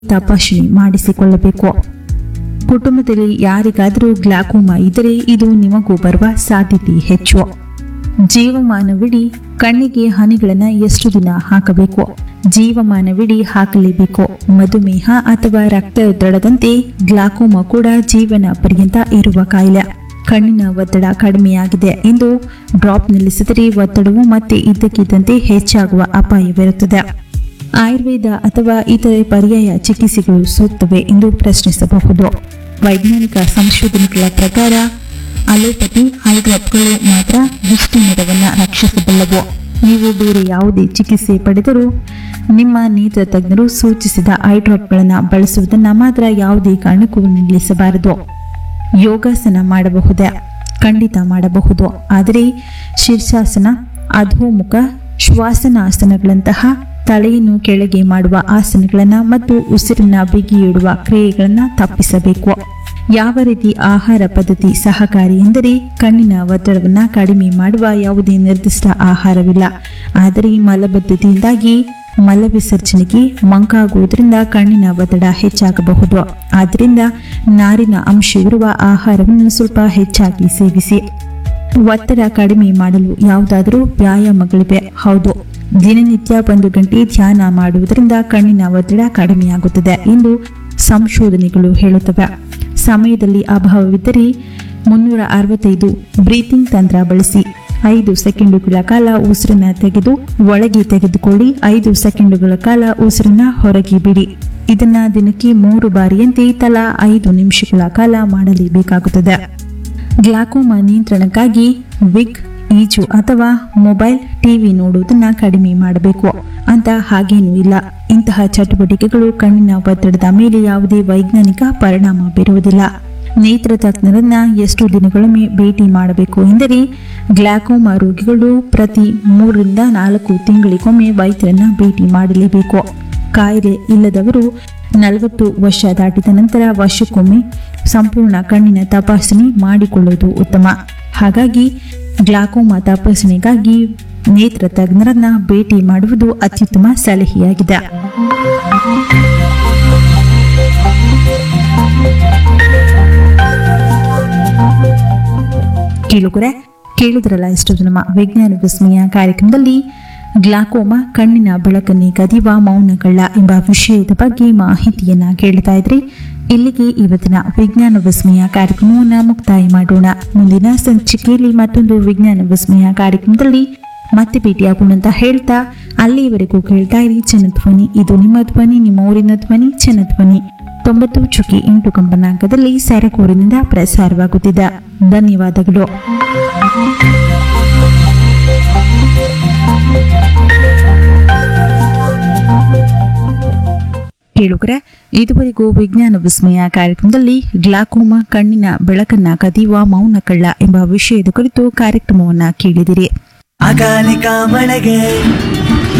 ತಪಾಸಣೆ ಮಾಡಿಸಿಕೊಳ್ಳಬೇಕು ಕುಟುಂಬದಲ್ಲಿ ಯಾರಿಗಾದರೂ ಗ್ಲಾಕೋಮಾ ಇದ್ದರೆ ಇದು ನಿಮಗೂ ಬರುವ ಸಾಧ್ಯತೆ ಹೆಚ್ಚು ಜೀವಮಾನವಿಡೀ ಕಣ್ಣಿಗೆ ಹನಿಗಳನ್ನು ಎಷ್ಟು ದಿನ ಹಾಕಬೇಕು ಜೀವಮಾನವಿಡೀ ಹಾಕಲೇಬೇಕು ಮಧುಮೇಹ ಅಥವಾ ರಕ್ತದೊತ್ತಡದಂತೆ ಗ್ಲಾಕೋಮಾ ಕೂಡ ಜೀವನ ಪರ್ಯಂತ ಇರುವ ಕಾಯಿಲೆ ಕಣ್ಣಿನ ಒತ್ತಡ ಕಡಿಮೆಯಾಗಿದೆ ಎಂದು ಡ್ರಾಪ್ ನಿಲ್ಲಿಸಿದರೆ ಒತ್ತಡವು ಮತ್ತೆ ಇದ್ದಕ್ಕಿದ್ದಂತೆ ಹೆಚ್ಚಾಗುವ ಅಪಾಯವಿರುತ್ತದೆ ಆಯುರ್ವೇದ ಅಥವಾ ಇತರೆ ಪರ್ಯಾಯ ಚಿಕಿತ್ಸೆಗಳು ಸೂಕ್ತವೆ ಎಂದು ಪ್ರಶ್ನಿಸಬಹುದು ವೈಜ್ಞಾನಿಕ ಸಂಶೋಧನೆಗಳ ಪ್ರಕಾರ ಅಲೋಪತಿ ಐಡ್ರಾಪ್ಗಳು ಮಾತ್ರ ದೃಷ್ಟಿನೇರವನ್ನು ರಕ್ಷಿಸಬಲ್ಲವು ನೀವು ಬೇರೆ ಯಾವುದೇ ಚಿಕಿತ್ಸೆ ಪಡೆದರೂ ನಿಮ್ಮ ನೇತ್ರ ತಜ್ಞರು ಸೂಚಿಸಿದ ಐಡ್ರಾಪ್ಗಳನ್ನು ಬಳಸುವುದನ್ನು ಮಾತ್ರ ಯಾವುದೇ ಕಾರಣಕ್ಕೂ ನಿಲ್ಲಿಸಬಾರದು ಯೋಗಾಸನ ಮಾಡಬಹುದೇ ಖಂಡಿತ ಮಾಡಬಹುದು ಆದರೆ ಶೀರ್ಷಾಸನ ಅಧೋಮುಖ ಶ್ವಾಸನಾಸನಗಳಂತಹ ತಲೆಯನ್ನು ಕೆಳಗೆ ಮಾಡುವ ಆಸನಗಳನ್ನು ಮತ್ತು ಉಸಿರನ್ನ ಬಿಗಿಯಿಡುವ ಕ್ರಿಯೆಗಳನ್ನು ತಪ್ಪಿಸಬೇಕು ಯಾವ ರೀತಿ ಆಹಾರ ಪದ್ಧತಿ ಸಹಕಾರಿ ಎಂದರೆ ಕಣ್ಣಿನ ಒತ್ತಡವನ್ನು ಕಡಿಮೆ ಮಾಡುವ ಯಾವುದೇ ನಿರ್ದಿಷ್ಟ ಆಹಾರವಿಲ್ಲ ಆದರೆ ಮಲಬದ್ಧತೆಯಿಂದಾಗಿ ಮಲ ವಿಸರ್ಜನೆಗೆ ಮಂಕಾಗುವುದರಿಂದ ಕಣ್ಣಿನ ಒತ್ತಡ ಹೆಚ್ಚಾಗಬಹುದು ಆದ್ದರಿಂದ ನಾರಿನ ಅಂಶವಿರುವ ಆಹಾರವನ್ನು ಸ್ವಲ್ಪ ಹೆಚ್ಚಾಗಿ ಸೇವಿಸಿ ಒತ್ತಡ ಕಡಿಮೆ ಮಾಡಲು ಯಾವುದಾದರೂ ವ್ಯಾಯಾಮಗಳಿವೆ ಹೌದು ದಿನನಿತ್ಯ ಒಂದು ಗಂಟೆ ಧ್ಯಾನ ಮಾಡುವುದರಿಂದ ಕಣ್ಣಿನ ಒತ್ತಡ ಕಡಿಮೆಯಾಗುತ್ತದೆ ಎಂದು ಸಂಶೋಧನೆಗಳು ಹೇಳುತ್ತವೆ ಸಮಯದಲ್ಲಿ ಅಭಾವವಿದ್ದರೆ ಮುನ್ನೂರ ಅರವತ್ತೈದು ಬ್ರೀತಿಂಗ್ ತಂತ್ರ ಬಳಸಿ ಐದು ಸೆಕೆಂಡುಗಳ ಕಾಲ ಉಸಿರನ್ನ ತೆಗೆದು ಒಳಗೆ ತೆಗೆದುಕೊಳ್ಳಿ ಐದು ಸೆಕೆಂಡುಗಳ ಕಾಲ ಉಸಿರನ್ನ ಹೊರಗೆ ಬಿಡಿ ಇದನ್ನ ದಿನಕ್ಕೆ ಮೂರು ಬಾರಿಯಂತೆ ತಲಾ ಐದು ನಿಮಿಷಗಳ ಕಾಲ ಮಾಡಲೇಬೇಕಾಗುತ್ತದೆ ಗ್ಲಾಕೋಮಾ ನಿಯಂತ್ರಣಕ್ಕಾಗಿ ವಿಗ್ ಈಜು ಅಥವಾ ಮೊಬೈಲ್ ಟಿವಿ ನೋಡುವುದನ್ನ ಕಡಿಮೆ ಮಾಡಬೇಕು ಅಂತ ಹಾಗೇನೂ ಇಲ್ಲ ಇಂತಹ ಚಟುವಟಿಕೆಗಳು ಕಣ್ಣಿನ ಒತ್ತಡದ ಮೇಲೆ ಯಾವುದೇ ವೈಜ್ಞಾನಿಕ ಪರಿಣಾಮ ಬೀರುವುದಿಲ್ಲ ನೇತ್ರ ತಜ್ಞರನ್ನ ಎಷ್ಟು ದಿನಗಳೊಮ್ಮೆ ಭೇಟಿ ಮಾಡಬೇಕು ಎಂದರೆ ಗ್ಲಾಕೋಮಾ ರೋಗಿಗಳು ಪ್ರತಿ ಮೂರರಿಂದ ನಾಲ್ಕು ತಿಂಗಳಿಗೊಮ್ಮೆ ವೈದ್ಯರನ್ನ ಭೇಟಿ ಮಾಡಲೇಬೇಕು ಕಾಯಿಲೆ ಇಲ್ಲದವರು ನಲವತ್ತು ವರ್ಷ ದಾಟಿದ ನಂತರ ವರ್ಷಕ್ಕೊಮ್ಮೆ ಸಂಪೂರ್ಣ ಕಣ್ಣಿನ ತಪಾಸಣೆ ಮಾಡಿಕೊಳ್ಳುವುದು ಉತ್ತಮ ಹಾಗಾಗಿ ಗ್ಲಾಕೋಮಾ ತಪಾಸಣೆಗಾಗಿ ನೇತ್ರ ತಜ್ಞರನ್ನ ಭೇಟಿ ಮಾಡುವುದು ಅತ್ಯುತ್ತಮ ಸಲಹೆಯಾಗಿದೆ ಕೇಳುಗರೆ ಕೇಳಿದ್ರಲ್ಲ ಇಷ್ಟು ನಮ್ಮ ವಿಜ್ಞಾನ ವಿಸ್ಮಯ ಕಾರ್ಯಕ್ರಮದಲ್ಲಿ ಗ್ಲಾಕೋಮಾ ಕಣ್ಣಿನ ಬೆಳಕನ್ನೇ ಕದಿಯುವ ಮೌನಗಳ್ಳ ಎಂಬ ವಿಷಯದ ಬಗ್ಗೆ ಮಾಹಿತಿಯನ್ನ ಕೇಳ್ತಾ ಇದ್ರಿ ಇಲ್ಲಿಗೆ ಇವತ್ತಿನ ವಿಜ್ಞಾನ ವಿಸ್ಮಯ ಕಾರ್ಯಕ್ರಮವನ್ನು ಮುಕ್ತಾಯ ಮಾಡೋಣ ಮುಂದಿನ ಸಂಚಿಕೆಯಲ್ಲಿ ಮತ್ತೊಂದು ವಿಜ್ಞಾನ ವಿಸ್ಮಯ ಕಾರ್ಯಕ್ರಮದಲ್ಲಿ ಮತ್ತೆ ಭೇಟಿಯಾಗೋಣ ಅಂತ ಹೇಳ್ತಾ ಅಲ್ಲಿಯವರೆಗೂ ಕೇಳ್ತಾ ಇರಿ ಜನಧ್ವನಿ ಇದು ನಿಮ್ಮ ಧ್ವನಿ ನಿಮ್ಮ ಊರಿನ ಧ್ವನಿ ಜನಧ್ವನಿ ತೊಂಬತ್ತು ಚುಕ್ಕಿ ಎಂಟು ಕಂಪನಾಂಕದಲ್ಲಿ ಸರಕೂರಿನಿಂದ ಪ್ರಸಾರವಾಗುತ್ತಿದೆ ಧನ್ಯವಾದಗಳು ಕೇಳುಗರೆ ಇದುವರೆಗೂ ವಿಜ್ಞಾನ ವಿಸ್ಮಯ ಕಾರ್ಯಕ್ರಮದಲ್ಲಿ ಗ್ಲಾಕೋಮಾ ಕಣ್ಣಿನ ಬೆಳಕನ್ನ ಕದಿಯುವ ಮೌನ ಕಳ್ಳ ಎಂಬ ವಿಷಯದ ಕುರಿತು ಕಾರ್ಯಕ್ರಮವನ್ನ ಕೇಳಿದಿರಿ ಅಕಾಲಿಕ ಮಳೆಗೆ